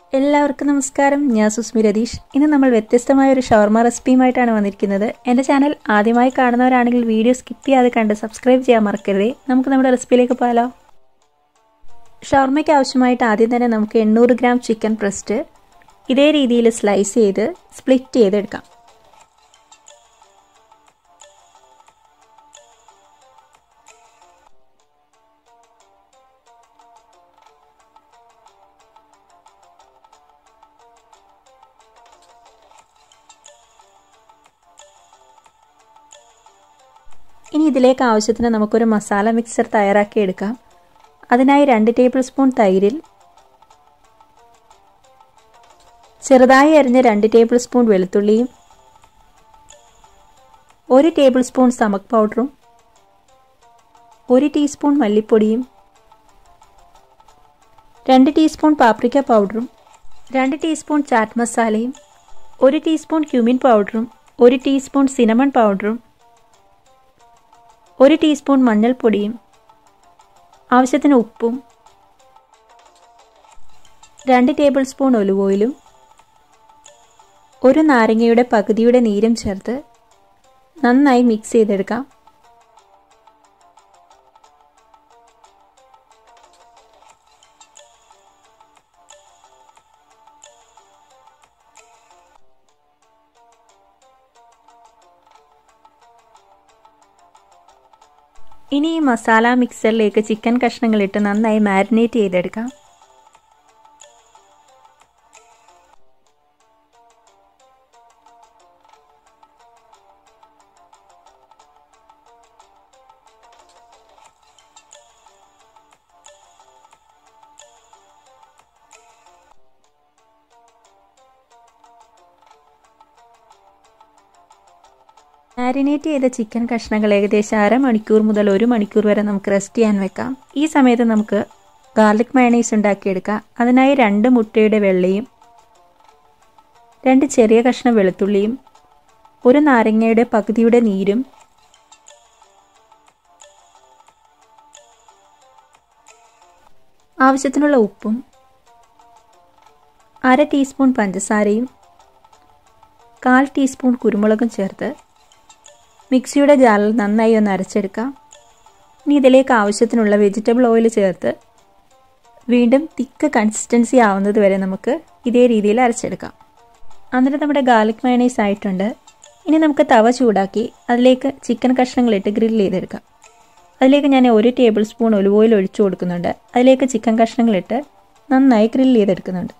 എല്ലാവർക്കും നമസ്കാരം ഞാൻ സുസ്മി രതീഷ് ഇന്ന് നമ്മൾ വ്യത്യസ്തമായ ഒരു ഷവർമ റെസിപ്പിയുമായിട്ടാണ് വന്നിരിക്കുന്നത് എൻ്റെ ചാനൽ ആദ്യമായി കാണുന്നവരാണെങ്കിൽ വീഡിയോ സ്കിപ്പ് ചെയ്യാതെ കണ്ട് സബ്സ്ക്രൈബ് ചെയ്യാൻ മറക്കരുതേ നമുക്ക് നമ്മുടെ റെസിപ്പിയിലേക്ക് പോയാലോ ഷവർമയ്ക്ക് ആവശ്യമായിട്ട് ആദ്യം തന്നെ നമുക്ക് എണ്ണൂറ് ഗ്രാം ചിക്കൻ ബ്രസ്റ്റ് ഇതേ രീതിയിൽ സ്ലൈസ് ചെയ്ത് സ്പ്ലിറ്റ് ചെയ്തെടുക്കാം ഇനി ഇതിലേക്ക് ആവശ്യത്തിന് നമുക്കൊരു മസാല മിക്സർ തയ്യാറാക്കി എടുക്കാം അതിനായി രണ്ട് ടേബിൾ സ്പൂൺ തൈരിൽ ചെറുതായി അരിഞ്ഞ രണ്ട് ടേബിൾ സ്പൂൺ വെളുത്തുള്ളിയും ഒരു ടേബിൾ സ്പൂൺ സമക് പൗഡറും ഒരു ടീസ്പൂൺ മല്ലിപ്പൊടിയും രണ്ട് ടീസ്പൂൺ പാപ്രിക്ക പൗഡറും രണ്ട് ടീസ്പൂൺ ചാറ്റ് മസാലയും ഒരു ടീസ്പൂൺ ക്യൂമിൻ പൗഡറും ഒരു ടീസ്പൂൺ സിനമൺ പൗഡറും ഒരു ടീസ്പൂൺ മഞ്ഞൾപ്പൊടിയും ആവശ്യത്തിന് ഉപ്പും രണ്ട് ടേബിൾ സ്പൂൺ ഒലിവ് ഓയിലും ഒരു നാരങ്ങയുടെ പകുതിയുടെ നീരും ചേർത്ത് നന്നായി മിക്സ് ചെയ്തെടുക്കാം ഇനി ഈ മസാല മിക്സറിലേക്ക് ചിക്കൻ കഷ്ണങ്ങൾ ഇട്ട് നന്നായി മാരിനേറ്റ് ചെയ്തെടുക്കാം മാരിനേറ്റ് ചെയ്ത ചിക്കൻ കഷ്ണങ്ങൾ ഏകദേശം അരമണിക്കൂർ മുതൽ ഒരു മണിക്കൂർ വരെ നമുക്ക് റെസ്റ്റ് ചെയ്യാൻ വെക്കാം ഈ സമയത്ത് നമുക്ക് ഗാർലിക് മയണൈസ് ഉണ്ടാക്കിയെടുക്കാം അതിനായി രണ്ട് മുട്ടയുടെ വെള്ളയും രണ്ട് ചെറിയ കഷ്ണം വെളുത്തുള്ളിയും ഒരു നാരങ്ങയുടെ പകുതിയുടെ നീരും ആവശ്യത്തിനുള്ള ഉപ്പും അര ടീസ്പൂൺ പഞ്ചസാരയും കാൽ ടീസ്പൂൺ കുരുമുളകും ചേർത്ത് മിക്സിയുടെ ജാറിൽ നന്നായി ഒന്ന് അരച്ചെടുക്കാം ഇനി ഇതിലേക്ക് ആവശ്യത്തിനുള്ള വെജിറ്റബിൾ ഓയിൽ ചേർത്ത് വീണ്ടും തിക്ക് കൺസിസ്റ്റൻസി ആവുന്നത് വരെ നമുക്ക് ഇതേ രീതിയിൽ അരച്ചെടുക്കാം അന്നേരം നമ്മുടെ ഗാർലിക് മയണൈസ് ആയിട്ടുണ്ട് ഇനി നമുക്ക് തവ ചൂടാക്കി അതിലേക്ക് ചിക്കൻ കഷ്ണങ്ങളിട്ട് ഗ്രില്ല് ചെയ്തെടുക്കാം അതിലേക്ക് ഞാൻ ഒരു ടേബിൾ സ്പൂൺ ഒലിവ് ഓയിൽ ഒഴിച്ചു കൊടുക്കുന്നുണ്ട് അതിലേക്ക് ചിക്കൻ കഷ്ണങ്ങളിട്ട് നന്നായി ഗ്രില്ല് ചെയ്തെടുക്കുന്നുണ്ട്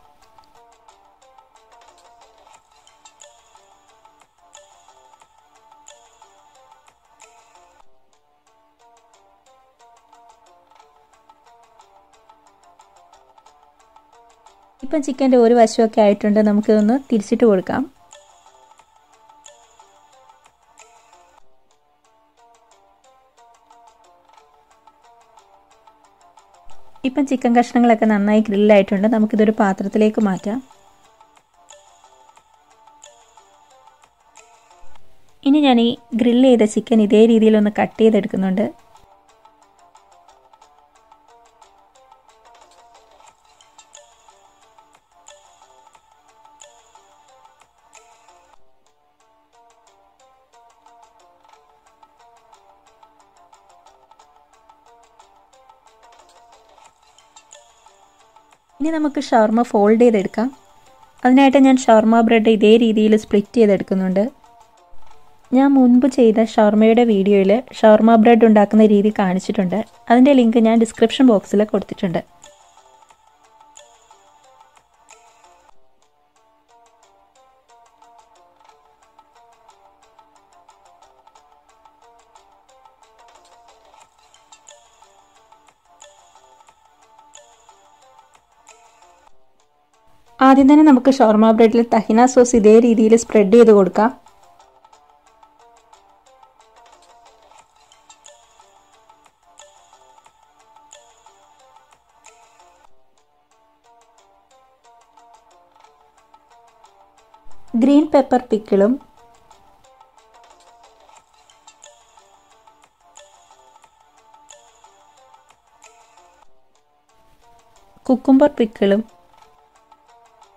ഇപ്പം ചിക്കൻ്റെ ഒരു വശമൊക്കെ ആയിട്ടുണ്ട് നമുക്കിതൊന്ന് തിരിച്ചിട്ട് കൊടുക്കാം ഇപ്പം ചിക്കൻ കഷ്ണങ്ങളൊക്കെ നന്നായി ഗ്രില്ലായിട്ടുണ്ട് നമുക്കിതൊരു പാത്രത്തിലേക്ക് മാറ്റാം ഇനി ഞാൻ ഈ ഗ്രില്ല് ചെയ്ത ചിക്കൻ ഇതേ രീതിയിലൊന്ന് കട്ട് ചെയ്തെടുക്കുന്നുണ്ട് ഇനി നമുക്ക് ഷവർമ ഫോൾഡ് ചെയ്തെടുക്കാം അതിനായിട്ട് ഞാൻ ഷവർമ ബ്രെഡ് ഇതേ രീതിയിൽ സ്പ്ലിറ്റ് ചെയ്തെടുക്കുന്നുണ്ട് ഞാൻ മുൻപ് ചെയ്ത ഷവർമയുടെ വീഡിയോയിൽ ഷവർമ ബ്രെഡ് ഉണ്ടാക്കുന്ന രീതി കാണിച്ചിട്ടുണ്ട് അതിൻ്റെ ലിങ്ക് ഞാൻ ഡിസ്ക്രിപ്ഷൻ ബോക്സിൽ കൊടുത്തിട്ടുണ്ട് ആദ്യം തന്നെ നമുക്ക് ഷവർമ ബ്രെഡിൽ തഹിന സോസ് ഇതേ രീതിയിൽ സ്പ്രെഡ് ചെയ്ത് കൊടുക്കാം ഗ്രീൻ പെപ്പർ പിക്കിളും കുക്കുംബർ പിക്കിളും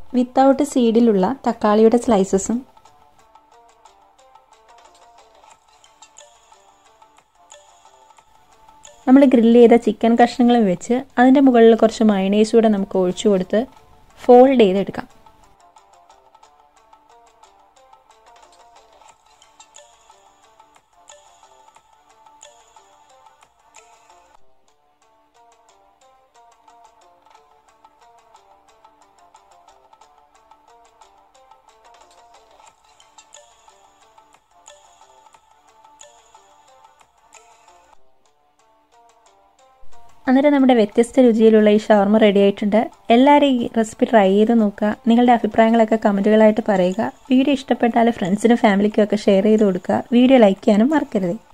വിത്തൗട്ട് സീഡിലുള്ള തക്കാളിയുടെ സ്ലൈസസും നമ്മൾ ഗ്രില്ല് ചെയ്ത ചിക്കൻ കഷ്ണങ്ങളും വെച്ച് അതിൻ്റെ മുകളിൽ കുറച്ച് മയണൈസ് കൂടെ നമുക്ക് ഒഴിച്ചു കൊടുത്ത് ഫോൾഡ് ചെയ്തെടുക്കാം അന്നേരം നമ്മുടെ വ്യത്യസ്ത രുചിയിലുള്ള ഈ ഷവർമ റെഡി ആയിട്ടുണ്ട് എല്ലാവരും ഈ റെസിപ്പി ട്രൈ ചെയ്ത് നോക്കുക നിങ്ങളുടെ അഭിപ്രായങ്ങളൊക്കെ കമൻറ്റുകളായിട്ട് പറയുക വീഡിയോ ഇഷ്ടപ്പെട്ടാൽ ഫ്രണ്ട്സിനും ഫാമിലിക്കും ഒക്കെ ഷെയർ ചെയ്ത് കൊടുക്കുക വീഡിയോ ലൈക്ക് ചെയ്യാനും മറക്കരുത്